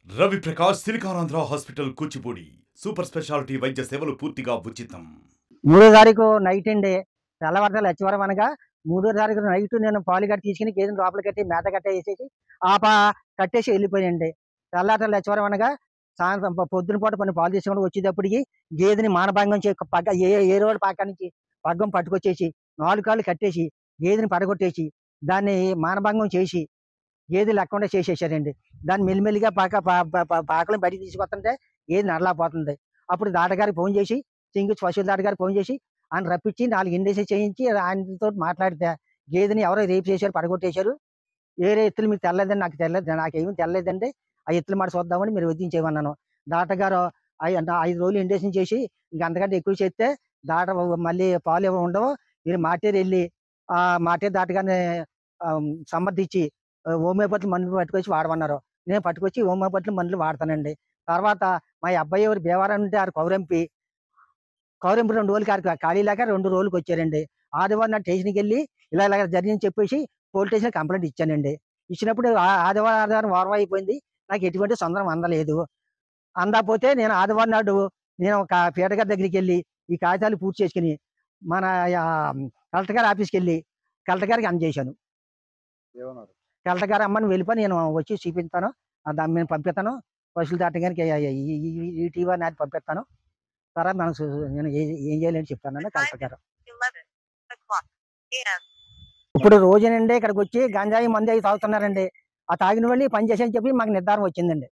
Ravi Prakash SiliconAndhra hospital Kuchipudi super speciality వైద్య సేవలు పూర్తిగా ఉచితం మూడో తారీఖు నైట్ అండి తెల్లవారుజాలు లచ్చివరం అనగా మూడో తారీఖు నైట్ నేను పాలు కట్టి తీసుకుని గేదెని లోపల కట్టి మేత కట్ట వేసేసి ఆప కట్టేసి వెళ్ళిపోయానండి తెల్లాట లచ్చివరం అనగా సాయంత్రం పొ- పొద్దున పూట కొన్ని పాలు తీసుకొని వచ్చేటప్పటికి గేదెని మానభంగం చే పగ్గ ఏ ఏ రోడ్డు పక్క నుంచి పగ్గం పట్టుకొచ్చేసి నాలుగు కాళ్ళు కట్టేసి గేదెని పడగొట్టేసి దాన్ని మానభంగం చేసి గేదె లేకుండా చేసేసారండి దాన్ని మెల్లిమెల్లిగా పాక పా- పా- పా- పాకలను బయటికి తీసుకొస్తుంటే గేదె నడలేకపోతుంది అప్పుడు దాటగారికి ఫోన్ చేసి సింగు పశువుల దాటగారికి ఫోన్ చేసి ఆయన రప్పించి నాలుగు ఇండేసి చేయించి ఆయనతో మాట్లాడితే గేదెని ఎవరో రేపు చేశారు పడగొట్టేశారు వేరే ఎత్తులు మీకు తెల్లదని నాకు తెల్లదు నాకేమీ తెల్లలేదండి ఆ ఎత్తులు మాట చూద్దామని మీరు వదిలించేయమన్నాను దాటగారు ఐ- అంటే ఐదు రోజులు ఇండేషన్ చేసి ఇంక అంతకంటే ఎక్కువ చేస్తే దాట మళ్ళీ పాలు ఏమో ఉండవు మీరు మాటేరు వెళ్ళి ఆ మాటేరు దాటగానే ఆ, సమర్థించి ఆ, హోమియోపతి మందులు పట్టుకొచ్చి వాడమన్నారు నేను పట్టుకొచ్చి హోమియోపతి మందులు వాడతానండి తర్వాత మా అబ్బాయి ఎవరు భీమవరం ఉంటే ఆరు కౌరంపి కౌరింపు రెండు రోజులకి ఆడికి ఖాళీ లేక రెండు రోజులకి వచ్చారండి ఆదివారం నా స్టేషన్కి వెళ్ళి ఇలా ఇలా జరిగింది చెప్పేసి పోలీస్ స్టేషన్ కంప్లైంట్ ఇచ్చానండి ఇచ్చినప్పుడు ఆ- ఆదివారం ఆదివారం వారం అయిపోయింది నాకు ఎటువంటి సొందరం అందలేదు అందకపోతే నేను ఆదివారం నాడు నేను ఒక పీటగారి దగ్గరికి వెళ్ళి ఈ కాగితాలు పూర్తి చేసుకుని మన ఆ, కలెక్టర్ గారి ఆఫీస్కి వెళ్ళి కలెక్టర్ గారికి అందజేశాను ఏమన్నారు కలెక్టర్ గారు అమ్మని వెళ్ళిపోయి నేను వచ్చి చూపిస్తాను ఆ దాన్ని నేను పంపిస్తాను పశువులు దాటం గారికి ఈ టీవీ నాది పంపిస్తాను తర్వాత మనం చూ- నేను ఏ- ఏం చేయాలని చెప్తానని కలెక్టర్ గారు 11 o'clock a.m. ఇప్పుడు రోజునండి ఇక్కడికి వచ్చి గంజాయి మంది అవి తాగుతున్నారండి ఆ తాగిన వాళ్ళు ఈ పని చేసని చెప్పి మాకు నిర్ధారణ వచ్చిందండి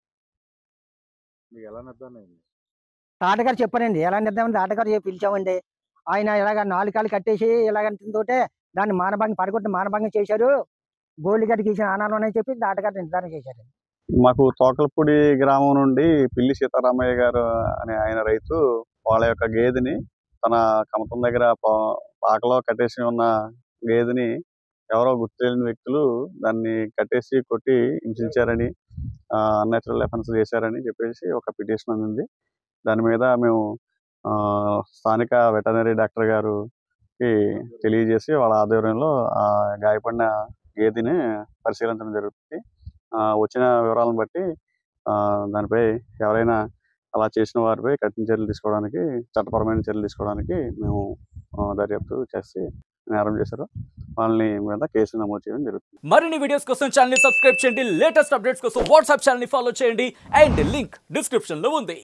మీకు ఎలా నిర్ధారణ అయింది తాటగారు చెప్పారండి ఎలా నిర్ధారణ తాటగారు చెప్పి పిలిచామండి ఆయన ఇలాగ నాలుగు కాళ్ళు కట్టేసి ఇలాగంటుంటే దాన్ని మానభంగం పడగొట్టి మానభంగం చేశారు గోల్డ్ గడ్డకి ఇచ్చిన ఆనాలు అని చెప్పి తాటగారు నిర్ధారణ చేశారు మాకు తోకలపూడి గ్రామం నుండి పిల్లి సీతారామయ్య గారు అనే ఆయన రైతు వాళ్ళ యొక్క గేదెని తన కమతం దగ్గర పా- పాకలో కట్టేసి ఉన్న గేదెని ఎవరో గుర్తు తెలియని వ్యక్తులు దాన్ని కట్టేసి కొట్టి హింసించారని అన్యాచురల్ ఎఫెన్స్ చేశారని చెప్పేసి ఒక పిటిషన్ ఉంది దాని మీద మేము ఆ, స్థానిక వెటనరీ డాక్టర్ గారుకి తెలియజేసి వాళ్ళ ఆధ్వర్యంలో ఆ గాయపడిన గేదెని పరిశీలించడం జరుగుతుంది ఆ, వచ్చిన వివరాలను బట్టి ఆ, దానిపై ఎవరైనా అలా చేసిన వారిపై కఠిన చర్యలు తీసుకోవడానికి చట్టపరమైన చర్యలు తీసుకోవడానికి మేము ఆ, దర్యాప్తు చేసి నేరం చేశారు వాళ్ళని మీద కేసు నమోదు చేయడం జరుగుతుంది మరిన్ని వీడియోస్ కోసం ఛానల్ ని సబ్స్క్రైబ్ చేయండి లేటెస్ట్ అప్డేట్స్ కోసం వాట్సాప్ ఛానల్ ని ఫాలో చేయండి అండ్ లింక్ డిస్క్రిప్షన్ లో ఉంది